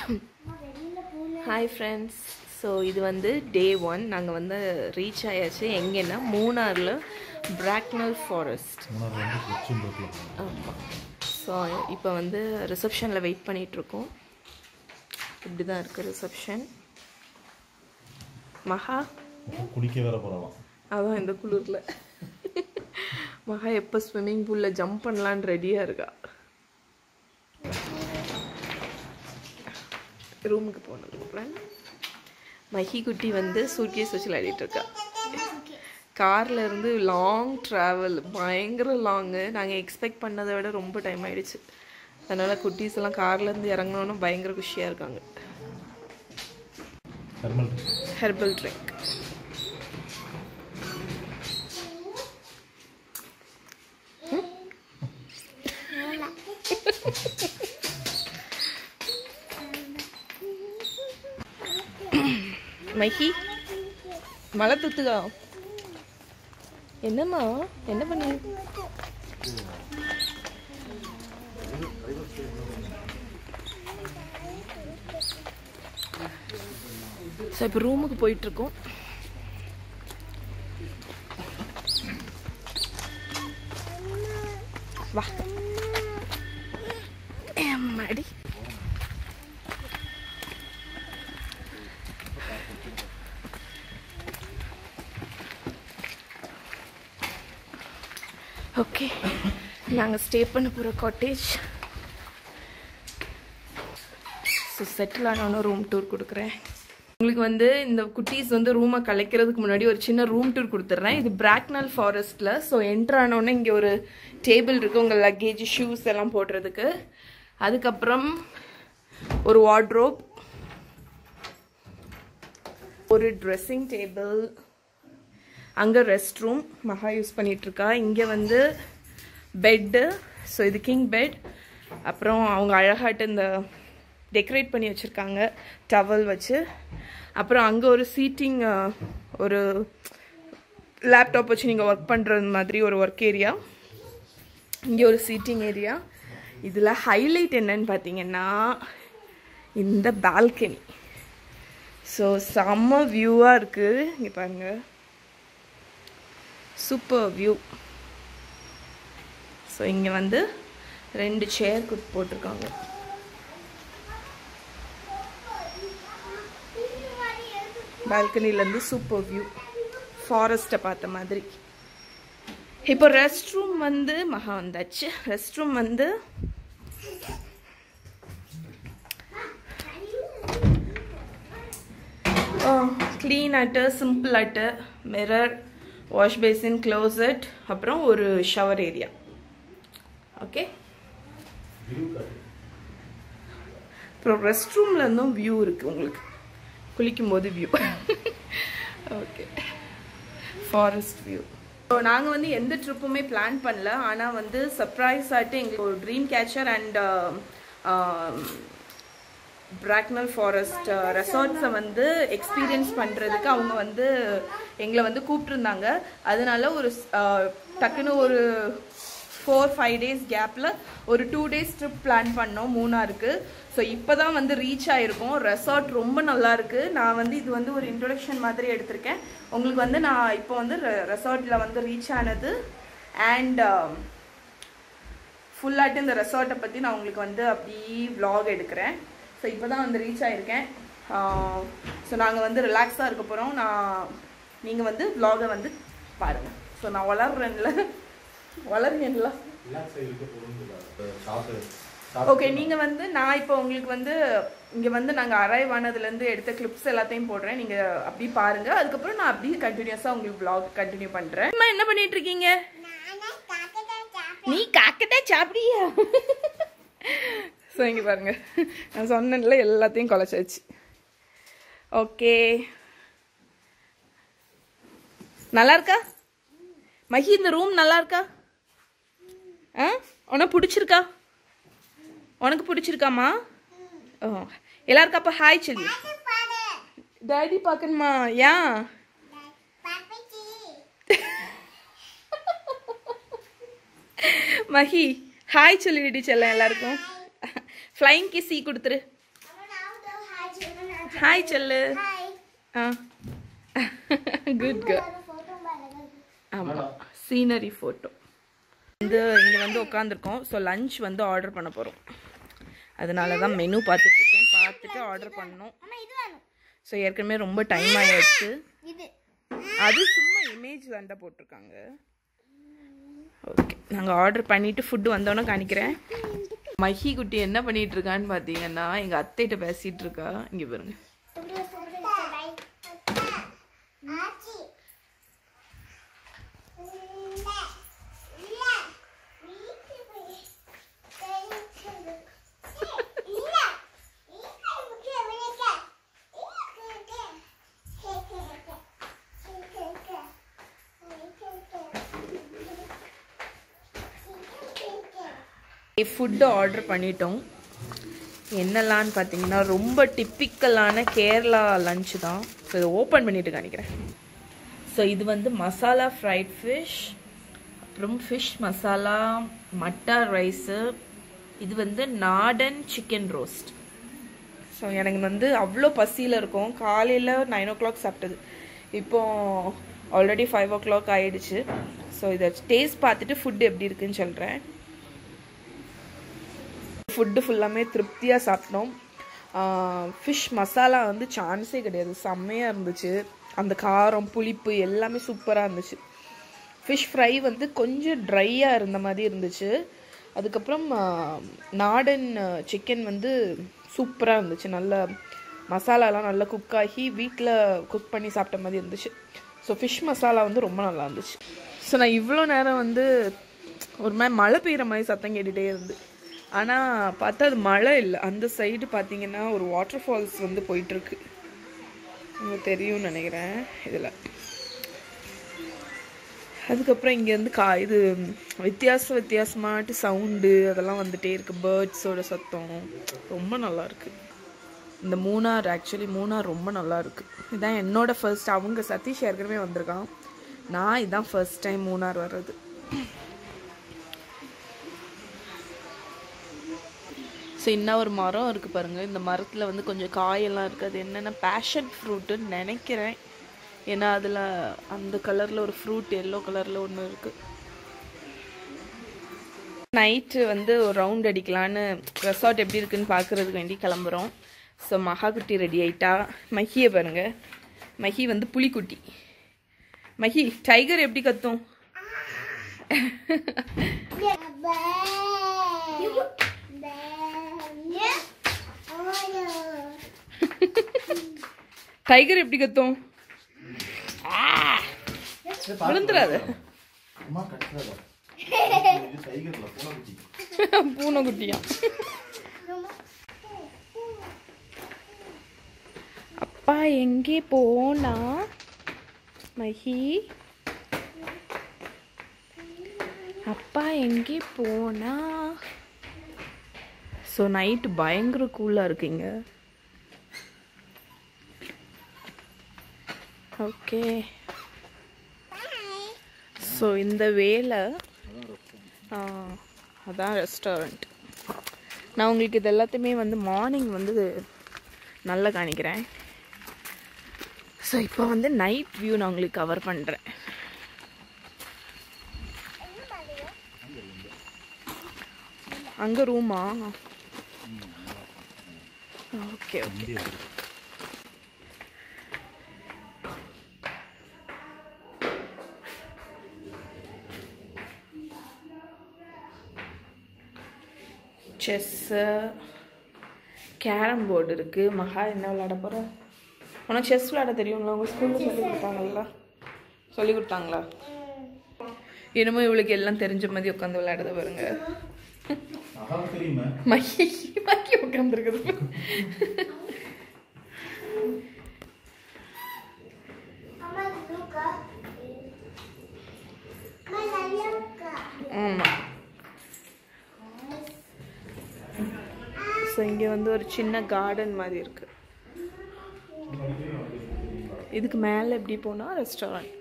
Hi friends so இது வந்து day one நாங்கள் வந்து ரீச் ஆயாச்சு எங்கன்னா மூணாரில் பிராக்னல் ஃபாரஸ்ட் மூணார் வந்து திருச்செந்தூரில் ஆமாம் ஸோ இப்போ வந்து ரிசப்ஷனில் வெயிட் பண்ணிகிட்ருக்கோம் இப்படி தான் இருக்குது ரிசப்ஷன் மகா குளிக்க வேற போகலாம் அதான் இந்த குளிரில் மகா எப்போ ஸ்விம்மிங் பூலில் ஜம்ப் பண்ணலான்னு ரெடியாக இருக்கா ரூமுக்கு போனதுக்கப்புறம் மஹி குட்டி வந்து சூட்கேஸ் வச்சு விளையாடிட்டு இருக்கா கார்ல இருந்து லாங் ட்ராவல் பயங்கர லாங்கு நாங்கள் எக்ஸ்பெக்ட் பண்ணதை விட ரொம்ப டைம் ஆயிடுச்சு அதனால குட்டீஸ் எல்லாம் கார்ல இருந்து இறங்கணும்னு பயங்கர குஷியாக இருக்காங்க ஹெர்மல் ஹெர்பல் ட்ரிங்க் மைக்கி மழை துத்துதா என்னம்மா என்ன பண்ணி ஸோ இப்போ ரூமுக்கு போயிட்டு இருக்கோம் வா எம்மாடி ஓகே நாங்கள் ஸ்டே பண்ண போகிற காட்டேஜ் ஸோ செட்டில் ஆனவொன்னே ரூம் டூர் கொடுக்குறேன் உங்களுக்கு வந்து இந்த குட்டீஸ் வந்து ரூமை கலைக்கிறதுக்கு முன்னாடி ஒரு சின்ன ரூம் டூர் கொடுத்துட்றேன் இது பிராக்னல் ஃபாரஸ்ட்டில் ஸோ என்ட்ரு ஆனோடனே இங்கே ஒரு டேபிள் இருக்குது உங்கள் லக்கேஜ் ஷூஸ் எல்லாம் போடுறதுக்கு அதுக்கப்புறம் ஒரு வார்ட்ரோப் ஒரு ட்ரெஸ்ஸிங் டேபிள் அங்கே ரெஸ்ட் ரூம் மகா யூஸ் பண்ணிகிட்ருக்கா இங்கே வந்து பெட்டு ஸோ இது கிங் பெட் அப்புறம் அவங்க அழகாட்டு இந்த டெக்கரேட் பண்ணி வச்சுருக்காங்க டவல் வச்சு அப்புறம் அங்கே ஒரு சீட்டிங் ஒரு லேப்டாப் வச்சு நீங்கள் ஒர்க் பண்ணுறது மாதிரி ஒரு ஒர்க் ஏரியா இங்கே ஒரு சீட்டிங் ஏரியா இதில் ஹைலைட் என்னன்னு பார்த்தீங்கன்னா இந்த பால்கனி ஸோ செம்ம வியூவாக இருக்குது இங்கே பாருங்கள் சூப்பர் வியூ ஸோ இங்கே வந்து ரெண்டு சேர் போட்டிருக்காங்க பால்கனிலேருந்து சூப்பர் வியூ ஃபாரஸ்ட்டை பார்த்த மாதிரி இப்போ ரெஸ்ட் ரூம் வந்து மகா வந்தாச்சு ரெஸ்ட் ரூம் வந்து க்ளீன் ஆட்டு சிம்பிள் ஆட்டு மிரர் வாஷ் பேசின் க்ளோசட் அப்புறம் ஒரு ஷவர் ஏரியா ஓகே அப்புறம் ரெஸ்ட் ரூம்ல இருந்தும் வியூ இருக்கு உங்களுக்கு குளிக்கும் போது view okay forest view so நாங்கள் வந்து எந்த ட்ரிப்புமே பிளான் பண்ணல ஆனால் வந்து சர்ப்ரைஸ் ஆகிட்டு எங்களுக்கு ஒரு ட்ரீம் கேச்சர் அண்ட் பிராக்னல் ஃபாரஸ்ட் ரெசார்ட்ஸை வந்து எக்ஸ்பீரியன்ஸ் பண்ணுறதுக்கு அவங்க வந்து எங்களை வந்து கூப்பிட்டுருந்தாங்க அதனால ஒரு அஹ், டக்குன்னு ஒரு ஃபோர் ஃபைவ் டேஸ் கேப்பில் ஒரு டூ டேஸ் ட்ரிப் பிளான் பண்ணோம் மூணாருக்கு ஸோ இப்போ தான் வந்து ரீச் ஆகிருக்கோம் ரெசார்ட் ரொம்ப நல்லா இருக்கு நான் வந்து இது வந்து ஒரு இன்ட்ரொடக்ஷன் மாதிரி எடுத்திருக்கேன் உங்களுக்கு வந்து நான் இப்போ வந்து ரெசார்ட்டில் வந்து ரீச் ஆனது அண்ட் ஃபுல்லாட்டு இந்த ரெசார்ட்டை பற்றி நான் உங்களுக்கு வந்து அப்படி vlog எடுக்கிறேன் ஸோ இப்போ தான் வந்து ரீச் ஆகிருக்கேன் ஸோ நாங்கள் வந்து ரிலாக்ஸாக இருக்க போகிறோம் நான் நீங்கள் வந்து vlog-அ வந்து பாருங்கள் ஸோ நான் வளர்றேன்ல வளர்றேன்ல ஓகே நீங்கள் வந்து நான் இப்போ உங்களுக்கு வந்து இங்கே வந்து நாங்கள் அரைவ் ஆனதுலேருந்து எடுத்த கிளிப்ஸ் எல்லாத்தையும் போடுறேன் நீங்கள் அப்படி பாருங்கள் அதுக்கப்புறம் நான் அப்படியே கண்டினியூஸாக உங்களுக்கு vlog கண்டினியூ பண்ணுறேன் அம்மா என்ன பண்ணிட்டு இருக்கீங்க நீ காக்கட்டா சாப்பிடியா ஸோ இங்கே பாருங்க நான் சொன்னேன்ல எல்லாத்தையும் குலைச்சாச்சு ஓகே நல்லா இருக்கா மஹி இந்த ரூம் நல்லா இருக்கா ஆ உனக்கு பிடிச்சிருக்கா உனக்கு பிடிச்சிருக்காமா ஓ எல்லாருக்கும் அப்போ ஹாய் சொல்லி டாடி பார்க்கணுமா ஏன் மஹி ஹாய் சொல்லிவிட்டு செல்லம் எல்லாருக்கும் ஃப்ளைங் கிஸ் ஈ கொடுத்துரு ஹாய் செல்லு ஹாய் ஆ குட் குட் ஃபோட்டோ பாருங்க ஆமாம் சீனரி ஃபோட்டோ வந்து இங்கே வந்து உட்காந்துருக்கோம் ஸோ லஞ்ச் வந்து ஆர்டர் பண்ண போகிறோம் அதனால தான் மெனு பார்த்துட்ருக்கேன் பார்த்துட்டு ஆர்டர் பண்ணோம் அம்மா இது வேணும் ஸோ ஏற்கனவே ரொம்ப டைம் ஆயிடுச்சு இது அது சும்மா இமேஜ் தாண்டா போட்டிருக்காங்க ஓகே நாங்கள் ஆர்டர் பண்ணிட்டு ஃபுட்டு வந்தோன்னே காணிக்கிறேன் மஹி குட்டி என்ன பண்ணிட்டு இருக்கான்னு பார்த்தீங்கன்னா எங்கள் அத்தைகிட்ட பேசிட்டு இருக்கா இங்கே பாருங்க இப்படி ஒரு photo எடுத்து வை. ஆச்சி. இல்ல. இல்ல. வீட்டுக்கு போய். தெரிஞ்சது. இல்ல. இல்ல, முக்கியம் விளக்க. ஃபுட்டு ஆர்டர் பண்ணிட்டோம் என்னலான்னு பார்த்தீங்கன்னா ரொம்ப டிப்பிக்கலான கேரளா லஞ்ச் தான் ஸோ இதை ஓப்பன் பண்ணிட்டு காணிக்கிறேன் ஸோ இது வந்து மசாலா ஃப்ரைட் ஃபிஷ் அப்புறம் ஃபிஷ் மசாலா மட்டர் ரைஸு இது வந்து நாடன் சிக்கன் ரோஸ்ட் ஸோ எனக்கு வந்து அவ்வளோ பசியில் இருக்கும் காலையில் நைன் ஓ கிளாக் சாப்பிட்டது இப்போ ஆல்ரெடி ஃபைவ் ஓ கிளாக் ஆயிடுச்சு ஸோ இதை டேஸ்ட் பார்த்துட்டு ஃபுட் எப்படி இருக்குன்னு சொல்கிறேன் ஃபுட்டு ஃபுல்லாமே திருப்தியாக சாப்பிட்டோம் ஃபிஷ் மசாலா வந்து சான்ஸே கிடையாது செம்மையாக இருந்துச்சு அந்த காரம் புளிப்பு எல்லாமே சூப்பராக இருந்துச்சு ஃபிஷ் ஃப்ரை வந்து கொஞ்சம் ட்ரையாக இருந்த மாதிரி இருந்துச்சு அதுக்கப்புறம் ஆ, நாடன் சிக்கன் வந்து சூப்பராக இருந்துச்சு நல்ல மசாலாலாம் நல்லா குக் ஆகி வீட்டில் குக் பண்ணி சாப்பிட்ட மாதிரி இருந்துச்சு ஸோ ஃபிஷ் மசாலா வந்து ரொம்ப நல்லா இருந்துச்சு ஸோ நான் இவ்வளோ நேரம் வந்து ஒரு மாதிரி மழை பெய்கிற மாதிரி சத்தம் கேட்டுகிட்டே இருந்து ஆனால் பார்த்தா அது மழை இல்லை அந்த சைடு பார்த்தீங்கன்னா ஒரு வாட்டர் ஃபால்ஸ் வந்து போயிட்டுருக்கு உங்களுக்கு தெரியும்னு நினைக்கிறேன் இதில் அதுக்கப்புறம் இங்கேருந்து கா இது வித்தியாச வித்தியாசமாட்டு சவுண்டு அதெல்லாம் வந்துட்டே இருக்கு பேர்ட்ஸோட சத்தம் ரொம்ப நல்லா இருக்கு இந்த மூணார் ஆக்சுவலி மூணார் ரொம்ப நல்லா இருக்கு இதான் என்னோட ஃபர்ஸ்ட் அவங்க சதீஷ் ஏற்கனவே வந்திருக்கான் நான் இதான் ஃபர்ஸ்ட் டைம் மூணார் வர்றது ஸோ இன்னும் ஒரு மரம் இருக்குது பாருங்கள் இந்த மரத்தில் வந்து கொஞ்சம் காயெல்லாம் இருக்குது அது என்னென்ன பேஷன் ஃப்ரூட்டுன்னு நினைக்கிறேன் ஏன்னா அதில் அந்த கலரில் ஒரு ஃப்ரூட் எல்லோ கலரில் ஒன்று இருக்குது நைட்டு வந்து ஒரு ரவுண்ட் அடிக்கலான்னு ரெசார்ட் எப்படி இருக்குன்னு பார்க்குறதுக்கு வேண்டி கிளம்புறோம் ஸோ மகாகுட்டி ரெடி ஆயிட்டா மஹியை பாருங்க மஹி வந்து புலிக்குட்டி மஹி டைகர் எப்படி கத்தும் டைகர் எப்படி கத்தும் விழுந்துடாத அம்மா கட்டுறதா இது டைகர்ல பூனைக்குட்டி பூனைக்குட்டியா அப்பா எங்கே போனா மஹி அப்பா எங்கே போனா ஸோ நைட்டு பயங்கர கூலாக இருக்குங்க ஓகே ஸோ இந்த வேலை ஆ, அதான் ரெஸ்டாரண்ட் நான் உங்களுக்கு இது எல்லாத்தையுமே வந்து மார்னிங் வந்து நல்லா காணிக்கிறேன் ஸோ இப்போ வந்து நைட் வியூ நான் உங்களுக்கு கவர் பண்ணுறேன் அங்கே ரூமா okay okay chess carrom board இருக்குது மகா என்ன விளையாட போகிற உனக்கு செஸ் விளையாட தெரியும்ல உங்கள் ஸ்கூலில் சொல்லி கொடுத்தாங்கல்ல சொல்லி கொடுத்தாங்களா என்னமோ இவளுக்கு எல்லாம் தெரிஞ்ச மாதிரி உட்காந்து விளையாடுத பாருங்க அஹா தெரியுமே மக்கி மக்கி உட்காந்துருக்குது ஆமாம் ஸோ இங்கே வந்து ஒரு சின்ன கார்டன் மாதிரி இருக்கு இதுக்கு மேலே எப்படி போனால் ரெஸ்டாரண்ட்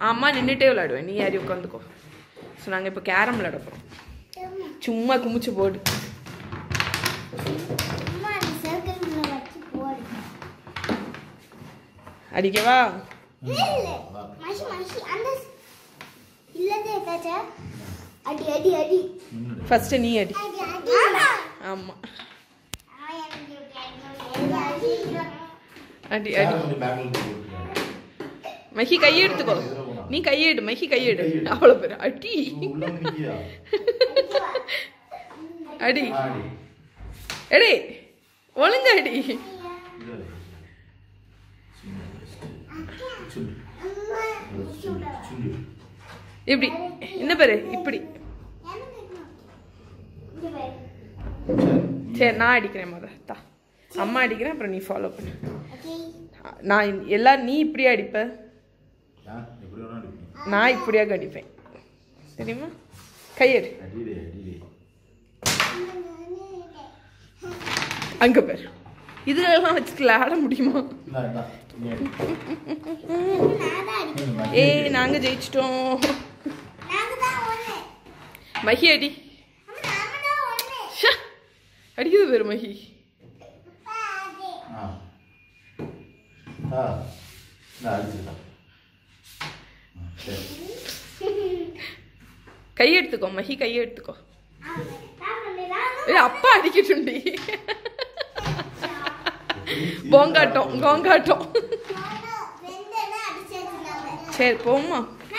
அம்மா நின்றுட்டே விளையாடுவேன் நீ யாரி உட்காந்துக்கோ ஸோ நாங்கள் இப்போ கேரம் விளையாட போகிறோம் சும்மா குமிச்சு போடு அம்மா அந்த சர்க்கிள்ல வச்சு போடு அடிக்கவா இல்ல இல்ல மஷி மஷி அந்த இல்லதே தாச்சா அடி அடி அடி ஃபஸ்ட்டு நீ அடி அடி அடி ஆமாம் அவன் எனக்கு அடி அடி அடி அடி கொஞ்சம் பேக்ல போட்டுருக்காங்க மஹி கையை எடுத்துக்கோ நீ கையெடு மஹி கையெடு அவ்வளோ பேர் அடி உள்ள வந்து நிக்கியா அடி ஆடி எடி ஒழுங்க அடி இது சுண்டு அம்மா சுண்டு சுண்டு இப்படி என்ன பேரு இப்படி எனக்கு இங்க பாரு சரி நான் அடிக்கிறேன் முத தா அம்மா அடிக்கிறேன் அப்புறம் நீ ஃபாலோ பண்ணு ஓகே நான் எல்லாம் நீ இப்படியே அடிப்ப ஆ எப்படி வேணா அடிப்பீங்க நான் இப்படியாக அடிப்பேன் தெரியுமா கையெடு அடிடே அடிடே அங்க பேர் இதுலலாம் வச்சு விளையாட முடியுமா இந்தா இந்தா நீ அடி. நான் தான் அடி ஏய் நாங்க ஜெயிச்சிட்டோம் நாங்க தான் ஒண்ணு மஹி அடி அம்மா நாம தான் ஒண்ணு ஷா, அடிக்குது பேரு மஹி பாதி ஆ ஆ இந்தா அடிச்சுடா சரி கை எடுத்துக்கோ மஹி கையை எடுத்துக்கோ நான் பண்ணேன் ஏய் அப்பா அடிக்கட்டும்டி போங்காட்டம் கோங்காட்டம் வெந்தனா அடிச்சிருந்தாங்க சரி போம்மா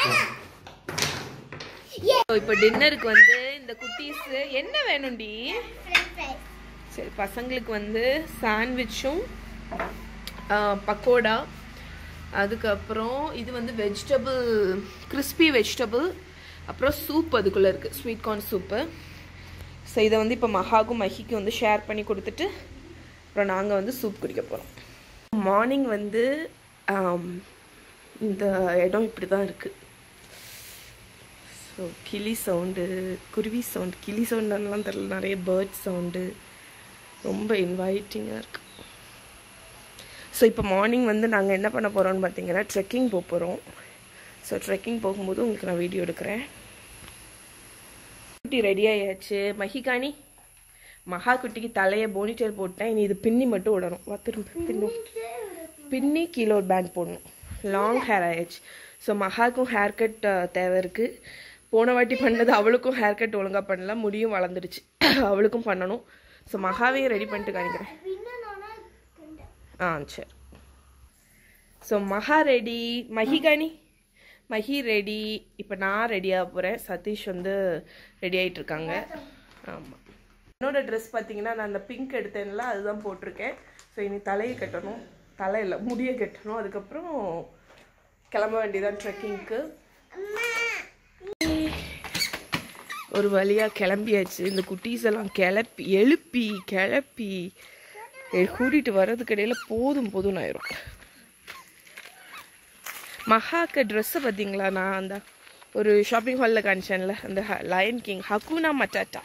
இப்போ டின்னருக்கு வந்து இந்த குட்டீஸ் என்ன வேணும்டி ஃப்ரெஞ்ச் ஃப்ரைஸ் சரி பசங்களுக்கு வந்து சாண்ட்விச்சும் பக்கோடா அதுக்கப்புறம் இது வந்து வெஜிடபிள் கிறிஸ்பி வெஜிடபிள் அப்புறம் சூப் அதுக்குள்ளே இருக்குது ஸ்வீட் கார்ன் சூப்பு ஸோ இதை வந்து இப்போ மகாக்கும் மஹிக்கும் வந்து ஷேர் பண்ணி கொடுத்துட்டு அப்புறம் நாங்கள் வந்து சூப் குடிக்க போகிறோம் மார்னிங் வந்து ஆம், இந்த இடம் இப்படி தான் இருக்குது ஸோ கிளி சவுண்டு குருவி சவுண்டு கிளி சவுண்டுலாம் தெரியல நிறைய பேர்ட் சவுண்டு ரொம்ப இன்வைட்டிங்காக இருக்குது ஸோ இப்போ மார்னிங் வந்து நாங்கள் என்ன பண்ண போகிறோம்னு பார்த்தீங்கன்னா ட்ரெக்கிங் போக போகிறோம் ஸோ ட்ரெக்கிங் போகும்போது உங்களுக்கு நான் வீடியோ எடுக்கிறேன் குட்டி ரெடி ஆயாச்சு மஹிகாணி மகா குட்டிக்கு தலையை போனிடெயில் போட்டேன் இனி இது பின்னி மட்டும் விடணும் வா திரும்ப பின்னும் பின்னி கீழே ஒரு பேண்ட் போடணும் லாங் ஹேர் ஆயிடுச்சு ஸோ மகாக்கும் ஹேர் கட் தேவை இருக்குது போன வாட்டி பண்ணது அவளுக்கும் ஹேர் கட் ஒழுங்காக பண்ணல முடியும் வளர்ந்துடுச்சு அவளுக்கும் பண்ணணும் ஸோ மகாவையும் ரெடி பண்ணிட்டு காணிக்கிறேன் பின்னனோனா ஆ சரி ஸோ மகா ரெடி மஹிகானி மஹி ரெடி இப்போ நான் ரெடியாக போகிறேன் சதீஷ் வந்து ரெடி ஆயிட்டு இருக்காங்க ஆமாம் என்னோட ட்ரெஸ் பார்த்தீங்கன்னா நான் அந்த பிங்க் எடுத்தேன்ல அதுதான் போட்டிருக்கேன் ஸோ இனி தலையை கட்டணும் தலை இல்லை முடியை கட்டணும் அதுக்கப்புறம் கிளம்ப வேண்டியதான் ட்ரெக்கிங்க்கு ஒரு வழியாக கிளம்பியாச்சு இந்த குட்டீஸ் எல்லாம் கிளப்பி எழுப்பி கிளப்பி எ- கூட்டிட்டு வர்றதுக்கு இடையில போதும் போதும்னு ஆயிரும் மகாக்கு ட்ரெஸ்ஸை பார்த்தீங்களா நான் அந்த ஒரு ஷாப்பிங் ஹாலில் காமிச்சேன்ல அந்த lion king hakuna matata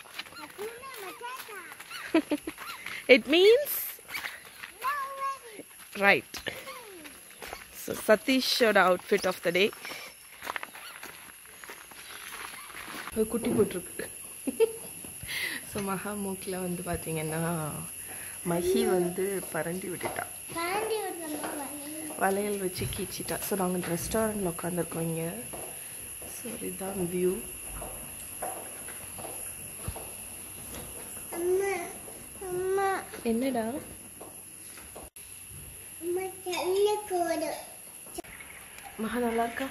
it means right so சதீஷோட அவுட்ஃபிட் ஆஃப் த டே ஒரு குட்டி போட்டிருக்கு ஸோ மகா மூக்கில் வந்து பார்த்தீங்கன்னா மஹி வந்து பரண்டி விட்டுட்டா காண்டி விடணும் வளையல் வச்சு கீச்சிட்டா ஸோ நாங்கள் ரெஸ்டாரண்ட்டில் உட்காந்துருக்கோம் இங்கே ஸோ இதுதான் வியூ அம்மா அம்மா என்னடா அம்மா நல்ல கோடு மகா நல்லா இருக்கா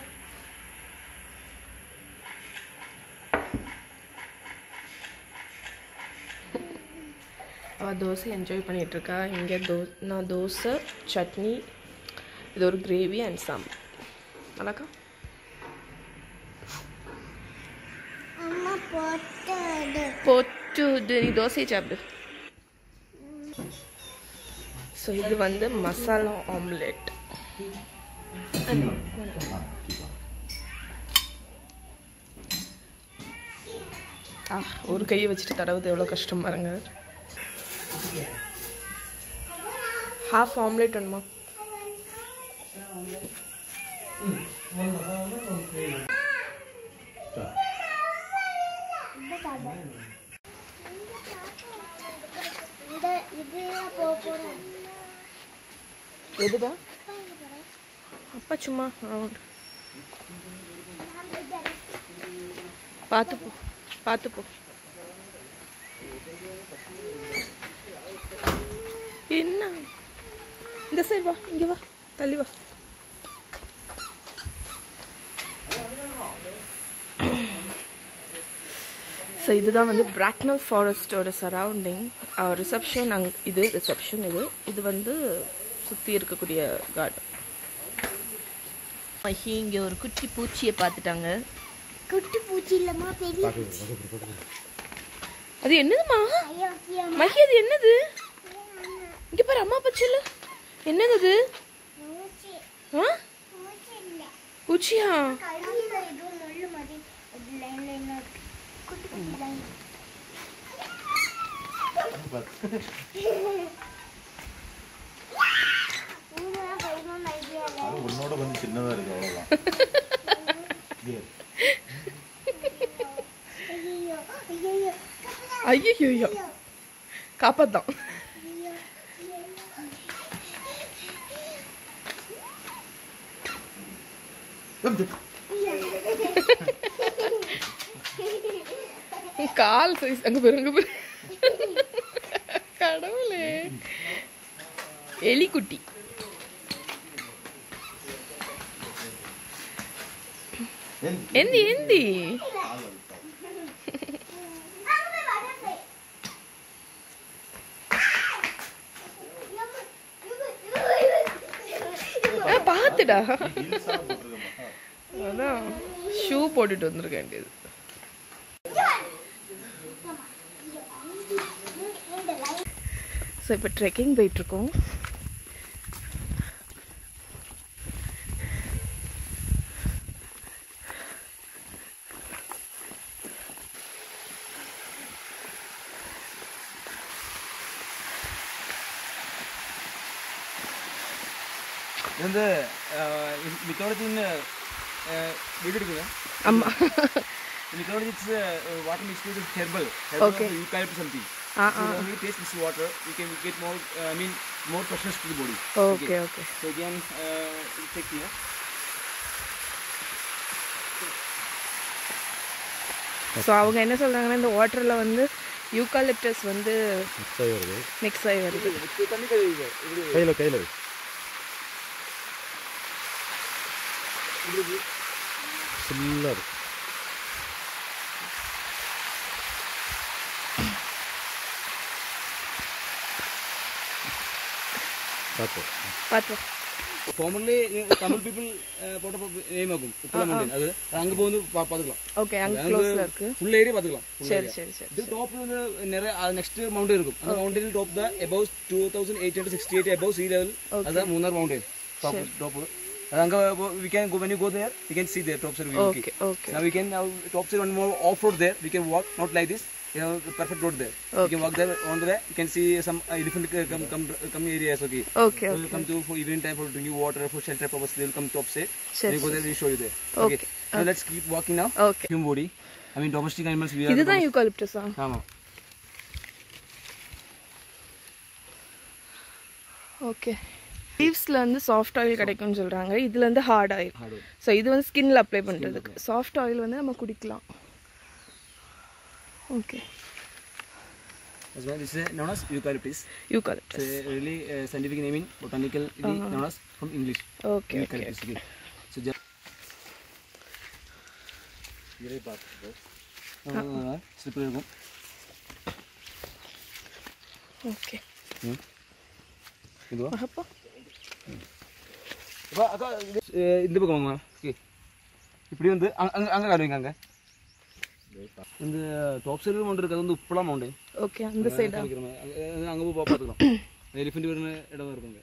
அவள் தோசை என்ஜாய் பண்ணிட்டு இருக்கா இங்கே தோ நான் தோசை சட்னி இது ஒரு கிரேவி அண்ட் சாம்பார் நல்லாக்கா அம்மா போட்டது போட்டு நீ தோசையை சாப்பிடு ஸோ இது வந்து மசாலா ஆம்லெட் ஆ ஒரு கையை வச்சுட்டு தடவுது எவ்வளோ கஷ்டம் பாருங்க ஹாஃப் ஆம்லெட் வேணுமா எதுடா அப்பா சும்மா round. பார்த்து போ பார்த்து போ என்ன இந்த சைடு வா இங்க வா தள்ளி வா ஸோ இதுதான் வந்து பிராக்னல் ஃபாரஸ்டோட சரௌண்டிங் ரிசப்ஷன் அங் இது ரிசப்ஷன் இது இது வந்து சுற்றி இருக்கக்கூடிய கார்டன் மஹி இங்கே ஒரு குட்டி பூச்சியை பார்த்துட்டாங்க குட்டி பூச்சி இல்லம்மா பெரிய அது என்னதுமா ஐயோ ஐயோ மஹி அது என்னது இங்கே பாரு அம்மா பச்சல என்னது அது பூச்சி ஆ பூச்சி இல்ல பூச்சியா கையில ஏதோ முள்ளு மாதிரி அது லைன் லைனா இருக்கு குட்டி குட்டி லைன் ஊரெல்லாம் போயிடணும்னு ஐடியா இல்லை அது உன்னோட கொஞ்சம் சின்னதாக இருக்கு அவ்வளோதான் இது ஐயோ ஐயோ ஐயோ ஐயோ காப்பாத்தான் கால் சைஸ் அங்க பாரு அங்க பாரு கடவுளே எலிக்குட்டி எந்தி எந்தி ஆ, பாத்துடா ஹீல்ஸாக போட்டிருக்கேம்மா அதான் ஷூ போட்டுட்டு வந்திருக்க வேண்டியது ஸோ இப்போ ட்ரெக்கிங் போயிட்டுருக்கோம் இது வந்து மித்தோடத்தின் வீடு எடுக்குது ஆமாம் மித்தோடத்தி it's water mix with herbal Okay. Herbal eucalyptus something ah So ah when we taste this water, we can get more, uh, I mean, more freshness to the body. Okay okay So again, uh, we'll take here. So அவங்க என்ன சொல்கிறாங்கன்னா இந்த வாட்டரில் வந்து eucalyptus வந்து mix ஆகி வருது mix ஆகி வருது இது தண்ணி கழுவிங்க. இது கையில் கையில் ஃபுல்லாக இருக்கு பார்த்து பார்த்து Formerly, uh, Tamil people uh, போட்ட நேம் ஆகும் உப்பளம் மவுண்டன் அது அங்க போய் வந்து பா- பாத்துக்கலாம் ஓகே அங்கே க்ளோஸில் இருக்கு ஃபுல் ஏரியா பாத்துக்கலாம் full சரி area. சரி சரி இது டாப் வந்து நிறைய நெக்ஸ்ட் மவுண்டன் இருக்கும் அந்த மவுண்டனில் top the about two thousand eight hundred sixty eight about sea level அதுதான் மூணார் மவுண்டன் டாப் டாப் அது அங்க we can go when you go there we can see there top side view okay okay now we can now top side one more off road there we can walk not like this you know the perfect road there we can walk there on the way you can see some uh, elephant uh, come come come areas okay okay they will come to for evening time for drinking water for shelter purpose they will come top side சரி, we go there we show you there Okay. okay now let's keep walking now okay human body i mean domestic animals we are இதுதான் யூகாலிப்டஸா ஆமா okay லீவ்ஸில் வந்து soft oil கிடைக்கும்னு சொல்கிறாங்க இதில் வந்து hard oil Hard oil. So இது வந்து ஸ்கின்ல அப்ளை பண்ணுறதுக்கு சாஃப்ட் ஆயில் வந்து நம்ம குடிக்கலாம் okay as well this is known as eucalyptus eucalyptus it's a really uh, scientific name in botanical known as from english okay okay eucalyptus okay so just இதை பார்த்து slipper இருக்கும் okay இதுவா அப்போ அப்பா அக்கா இது, அஹ், இந்த பக்கம் வாங்க ஓகே இப்படி வந்து அங்க அங்க அங்க காட்டுவீங்க அங்க இந்த டாப் சைடில் மவுண்ட் இருக்குது அது வந்து உப்பளம் மவுண்டு ஓகே அந்த சைடா அங்கே போய் பார்த்துக்கலாம் எலிஃபெண்ட் வருന്ന இடம் இருக்குங்க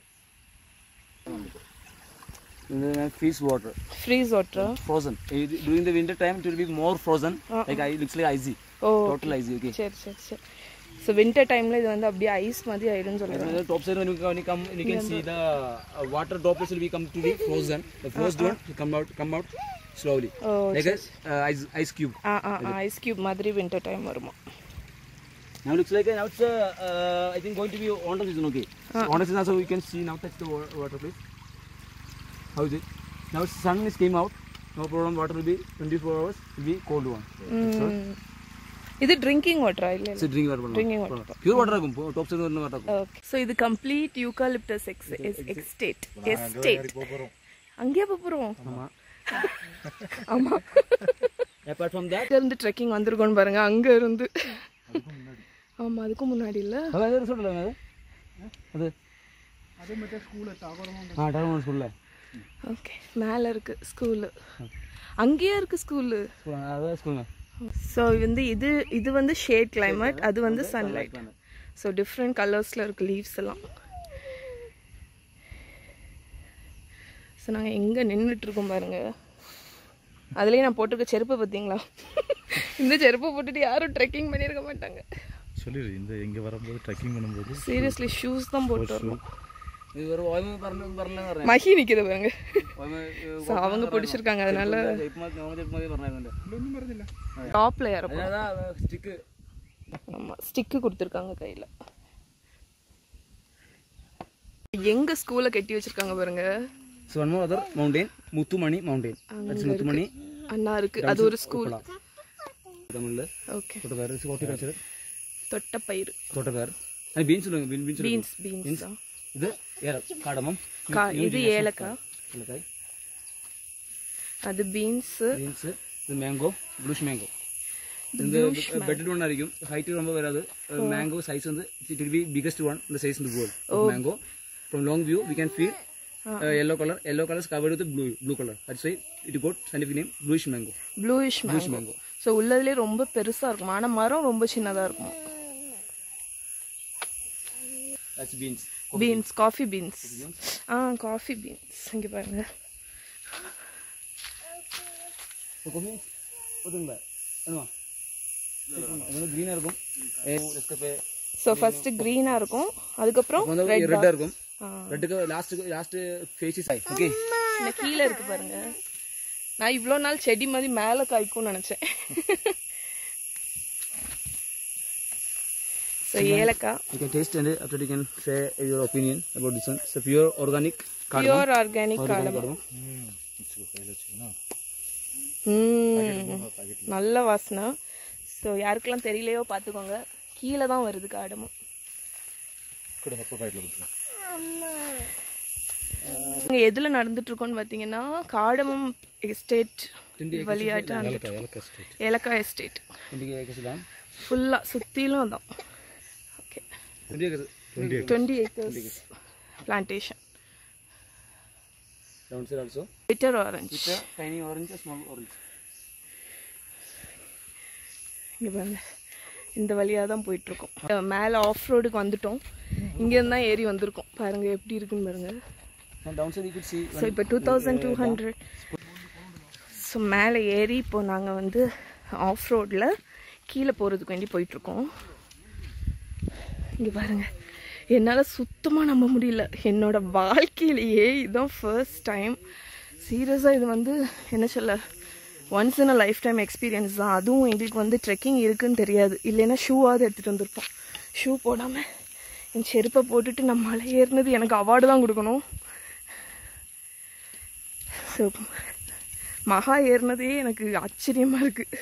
இந்த fees water freeze water frozen during the winter time it will be more frozen like I looks like icy oh total icy okay சரி சரி சரி ஸோ வின்டர் டைமில் இது வந்து அப்படியே ஐஸ் மாதிரி ஆயிடும்னு சொல்கிறாங்க top side when you, when you come you can see the uh, water droplets will be come to be frozen the frozen one will come out come out slowly oh like a uh, ice, ice cube ah ah ice cube மாதிரி winter time வருமா now looks like uh, now it's uh, uh, I think going to be autumn season okay honestly also we can see now touch the wa- water please how is it now sun is came out no problem water will be 24 hours will be cold one இது drinking வாட்டரா இல்லை so drink water Drinking பண்ணலாம் pure water இருக்கும் top side வந்து water இருக்கும் okay so இது complete eucalyptus ex estate estate அங்கேயே போகிறோம் ஆமா ஆமா apart from that இங்க இருந்து ட்ரெக்கிங் வந்திருக்கோன்னு பாருங்க அங்க இருந்து ஆமா அதுக்கும் முன்னாடி இல்ல அது எது சொல்றல அது அது அது மத்த ஸ்கூல்ல டாகோரமா ஆ டாகோரமா ஸ்கூல்ல ஓகே மேல இருக்கு ஸ்கூலு அங்கேயே இருக்கு ஸ்கூலு ஸ்கூல் அதான் ஸ்கூல்ல ஸோ வந்து இது இது வந்து ஷேட் climate அது வந்து சன்லைட் ஸோ டிஃப்ரெண்ட் கலர்ஸில் இருக்கு லீவ்ஸ் எல்லாம் ஸோ நாங்கள் எங்கே நின்றுட்டுருக்கோம் பாருங்க அதுலேயும் நான் போட்டிருக்க செருப்பை பார்த்தீங்களா இந்த செருப்பை போட்டுட்டு யாரும் ட்ரெக்கிங் பண்ணியிருக்க மாட்டாங்க சொல்லிடு இந்த இங்கே வரும்போது ட்ரெக்கிங் பண்ணும்போது சீரியஸ்லி ஷூஸ் தான் போட்டு வரணும் இது ஒரு ஓய்வு പറഞ്ഞു പറഞ്ഞ പറഞ്ഞു மகி நிற்கிது பாருங்க ഓയ്മ ஸோ அவங்க பிடிச்சிருக்காங்க அதனால പറഞ്ഞില്ല டாப்பில் ஏற അതിനതാ സ്റ്റിക്ക് ஆமாம் ஸ்டிக்கு கொடுத்துருக்காங்க கையில் எங்க ஸ்கூலை கட்டி வச்சிருக்காங்க பாருங்க So one more other mountain, Muthumani mountain. That's Muthumani. அண்ணா இருக்கு அது ஒரு ஸ்கூல் തമിഴില് ஓகே തൊട്ടപ്പേർ ഹോർട്ടിക്കൾച്ചർ தொட்டப்பயிறு തൊട്ടപ്പേർ അത് ബീൻസ് ബീൻസ് பீன்ஸ் பீன்ஸ் தான் ഇത് ഏലം കാടമം கா- இது ஏலக்காய் ഏലക്കായ് அது பீன்ஸ் ബീൻസ് ഇത് മാംഗോ ബ്ലൂഷ് മാംഗോ ഇത് ബെഡ് ஒன் ஆയിരിக்கும் ஹைட் ரொம்ப வராது மேங்கோ சைஸ் வந்து it will be biggest one இந்த சைஸ் இந்த world mango from long view we can feel yellow color yellow color is covered with blue blue color that's why it got scientific name bluish mango bluish mango so உள்ளதுலேயே ரொம்ப பெருசா இருக்கும் ஆனா மரம் ரொம்ப சின்னதா இருக்கும் that's beans beans coffee beans ஆ காஃபி பீன்ஸ் இங்க பாருங்க cocoa beans ஒதுங்க என்னமா அது green இருக்கும் எஸ்கப்பே ஸோ ஃபர்ஸ்ட் க்ரீனா இருக்கும் அதுக்கப்புறம் வந்து ரெட்டா இருக்கும் ரெட்டுக்கு லாஸ்ட்டுக்கு லாஸ்ட் ஃபேஸஸ் ஆய் ஓகே இந்த கீழே இருக்கு பாருங்க நான் இவ்வளோ நாள் செடி மாதிரி மேலே காய்க்கும்னு நினச்சேன் ஸோ ஏலக்காய் you can taste and after you can say your opinion about this one so pure organic cardamom pure organic cardamom ம் நல்ல வாசனை ஸோ யாருக்கெல்லாம் தெரியலையோ பார்த்துக்கோங்க கீழே தான் வருது காடமம் ఇక్కడ హెప్ప బయటలో కూర్చున్నాం இங்கே எதில் நடந்துட்டு இருக்கோம்னு பார்த்தீங்கன்னா காடமம் எஸ்டேட் வழியாட்டு நடந்துட்டு இருக்கோம். ஏலக்காய் எஸ்டேட் ట్వంటీ ఏకర్స్ ల్యాండ్ ஃபுல்லாக சுற்றிலும் தான் okay twenty acres twenty acres plantation down side also bitter orange tiny orange small orange இங்கே பாருங்க இந்த வழியாக தான் போயிட்டுருக்கோம் மேலே ஆஃப் ரோடுக்கு வந்துட்டோம் இங்கேருந்து தான் ஏறி வந்திருக்கோம் பாருங்க எப்படி இருக்குன்னு பாருங்க down side you could see so இப்போ two thousand two hundred so மேலே ஏறி இப்போ நாங்கள் வந்து ஆஃப் ரோடில் கீழே போகிறதுக்கு வேண்டி போயிட்டுருக்கோம் இங்கே பாருங்க என்னால் சுத்தமாக நம்ப முடியல என்னோட வாழ்க்கையிலேயே இதுதான் ஃபர்ஸ்ட் டைம் சீரியஸாக இது வந்து என்ன சொல்ல once in a lifetime experience தான் அதுவும் எங்களுக்கு வந்து ட்ரெக்கிங் இருக்குன்னு தெரியாது இல்லைன்னா ஷூவாவது எடுத்துகிட்டு வந்திருப்போம் ஷூ போடாமல் என் செருப்பை போட்டுட்டு நான் மலை ஏறினது எனக்கு அவார்டு தான் கொடுக்கணும் ஸோ மகா ஏறினதே எனக்கு ஆச்சரியமாக இருக்குது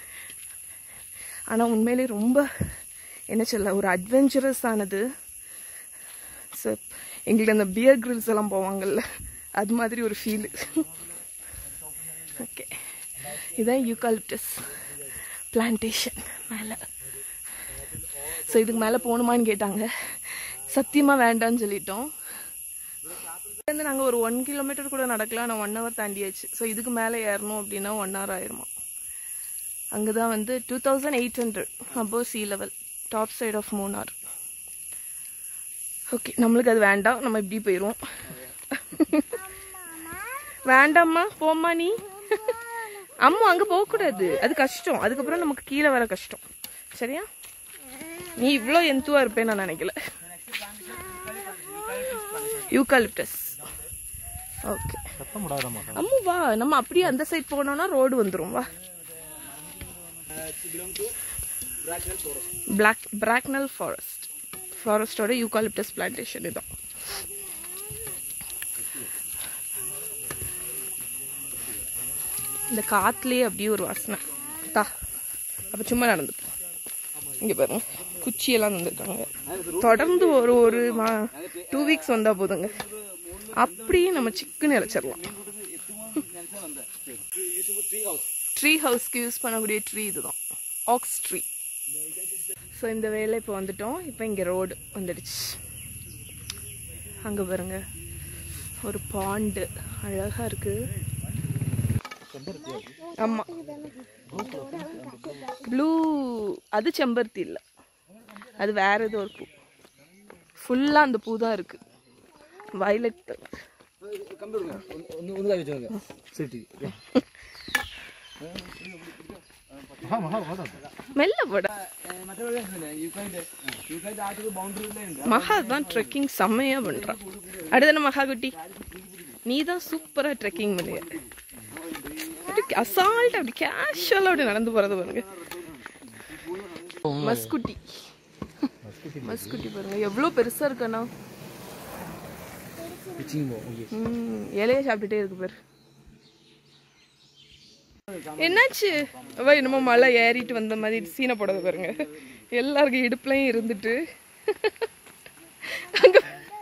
ஆனால் உண்மையிலே ரொம்ப என்ன சொல்ல ஒரு அட்வென்ச்சரஸ் ஆனது ஸோ எங்களுக்கு அந்த பியர் கிரில்ஸ் எல்லாம் போவாங்கல்ல அது மாதிரி ஒரு ஃபீலு ஓகே இதான் யூகாலிப்டஸ் பிளான்டேஷன் மேலே ஸோ இதுக்கு மேலே போகணுமான்னு கேட்டாங்க சத்தியமாக வேண்டான்னு சொல்லிட்டோம் வந்து நாங்கள் ஒரு ஒன் கிலோமீட்டர் கூட நடக்கலாம் ஆனால் ஒன் ஹவர் தாண்டியாச்சு ஸோ இதுக்கு மேலே ஏறணும் அப்படின்னா ஒன் ஹவர் ஆயிருமா அங்கே தான் வந்து two thousand eight hundred above sea level top side of Munnar okay நம்மளுக்கு அது வேண்டாம் நம்ம இப்படி போயிடுவோம் வேண்டாம்மா போம்மா நீ அம்மா அங்கே போகக்கூடாது அது கஷ்டம் அதுக்கப்புறம் நமக்கு கீழே வர கஷ்டம் சரியா நீ இவ்வளோ எந்துவா இருப்பேன்னு நான் நினைக்கல யூகாலிப்டஸ் ஓகே சத்தம் விடாதம்மா அம்மு வா நம்ம அப்படியே அந்த சைட் போனோம்னா ரோடு வந்துரும் வா பிளாக் பிராக்னல் ஃபாரஸ்ட் ஃபாரஸ்டோட யூகாலிப்டஸ் பிளான்டேஷன் இதான் இந்த காத்துலயே அப்படியே ஒரு வாசனை தா அப்ப சும்மா நடந்துட்டு இங்க பாருங்க குச்சியெல்லாம் வந்துருக்காங்க தொடர்ந்து ஒரு ஒரு மா டூ வீக்ஸ் வந்தா போதுங்க அப்படியே நம்ம சிக்கன் இழைச்சிடலாம் ட்ரீ ஹவுஸ்க்கு யூஸ் பண்ணக்கூடிய ட்ரீ இதுதான் ஆக்ஸ் ட்ரீ ஸோ இந்த வேலை இப்போ வந்துட்டோம் இப்போ இங்கே ரோடு வந்துடுச்சு அங்கே பாருங்க ஒரு பாண்டு அழகா இருக்கு ஆமா ப்ளூ அது செம்பருத்தி இல்லை அது வேற ஏதோ ஒரு பூ ஃபுல்லா அந்த பூ தான் இருக்கு வயலட் കമ്പ്യൂട്ടർ ഒന്ന് ഒന്ന് കാര്യം വെച്ചോളാം സെറ്റ് மெல்ல போட മറ്റേ യു കൈൻ്റെ യു കൈൻ്റെ ആദ്യത്തെ ബൗണ്ടറി ഉണ്ട് மகா தான் ட்ரெக்கிங் செம்மையா பண்றான் அடுத்தான மகா குட்டி நீ தான் சூப்பரா ட்ரெக்கிங் பண்ணுங்க அப்படி அசால்ட் அப்படி கேஷுவலா அப்படி நடந்து போறது பாருங்க மஸ்குட்டி மஸ்குட்டி பாருங்க எவ்வளவு பெருசா இருக்கண்ணா പിച്ചിങ് പോ ഓക്കെ ம் இலைய சாப்பிட்டுட்டே இருக்கு பாரு என்னாச்சு அவ என்னமோ மலை ஏறிட்டு வந்த மாதிரி சீனை போடுறது பாருங்க எல்லாருக்கும் இடுப்புலையும் இருந்துட்டு அங்க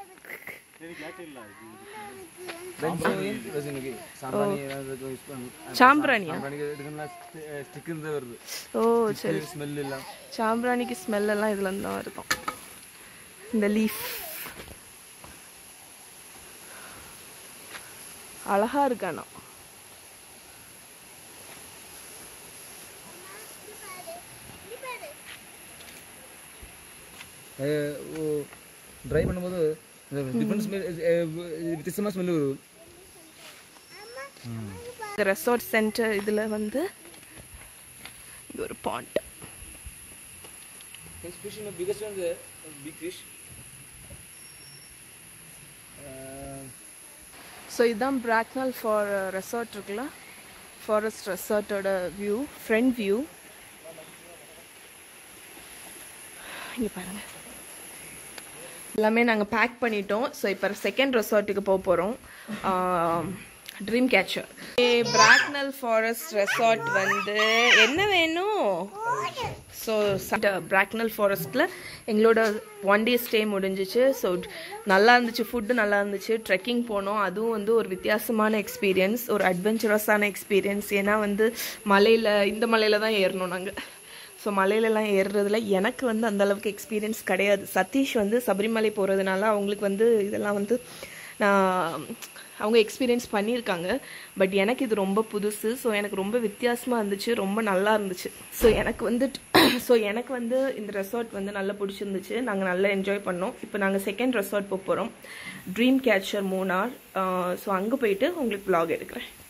சாம்பிராணியா സ്റ്റിക്ക് എന്താ വരുന്നത് ஓ சரி സ്മെല്ലില്ല சாம்பிராணிக்கு ஸ்மெல் எல்லாம் இதுல இருந்து தான் இருக்கும் இந்த லீஃப் அழகா இருக்கானா ட்ரை பண்ணும்போது டிஃப்ரெண்ட் ஸ்மெல் வித்தியாசமாக ஸ்மெல் வரும் இந்த ரெசார்ட் சென்டர் இதுல வந்து இது ஒரு pond fish in the biggest one the big fish so இதுதான் பிராக்னல் ஃபார் ரெசார்ட் இருக்குல்ல ஃபாரஸ்ட் ரெசார்ட்டோட வியூ ஃப்ரண்ட் வியூ இங்கே பாருங்க எல்லாமே நாங்கள் பேக் பண்ணிட்டோம் ஸோ இப்போ செகண்ட் ரெசார்ட்டுக்கு போக போகிறோம் dream catcher Bracknell Forest resort வந்து என்ன வேணும் ஸோ பிராக்னல் ஃபாரஸ்ட்டில் எங்களோட ஒன் டே ஸ்டே முடிஞ்சிச்சு ஸோ நல்லா இருந்துச்சு ஃபுட்டு நல்லா இருந்துச்சு ட்ரெக்கிங் போனோம் அதுவும் வந்து ஒரு வித்தியாசமான எக்ஸ்பீரியன்ஸ் ஒரு அட்வென்ச்சரஸான எக்ஸ்பீரியன்ஸ் ஏன்னா வந்து மலையில் இந்த மலையில் தான் ஏறணும் நாங்கள் ஸோ மலையிலலாம் ஏறுறதுல எனக்கு வந்து அந்த அளவுக்கு எக்ஸ்பீரியன்ஸ் கிடையாது சதீஷ் வந்து சபரிமலை போகிறதுனால அவங்களுக்கு வந்து இதெல்லாம் வந்து நான் அவங்க எக்ஸ்பீரியன்ஸ் பண்ணியிருக்காங்க பட் எனக்கு இது ரொம்ப புதுசு ஸோ எனக்கு ரொம்ப வித்தியாசமாக இருந்துச்சு ரொம்ப நல்லா இருந்துச்சு ஸோ எனக்கு வந்து ஸோ எனக்கு வந்து இந்த ரெசார்ட் வந்து நல்லா பிடிச்சிருந்துச்சு நாங்கள் நல்லா என்ஜாய் பண்ணோம் இப்போ நாங்கள் செகண்ட் ரெசார்ட் போக போகிறோம் ட்ரீம் கேச்சர் மூணார் ஸோ அங்கே போயிட்டு உங்களுக்கு vlog எடுக்கிறேன்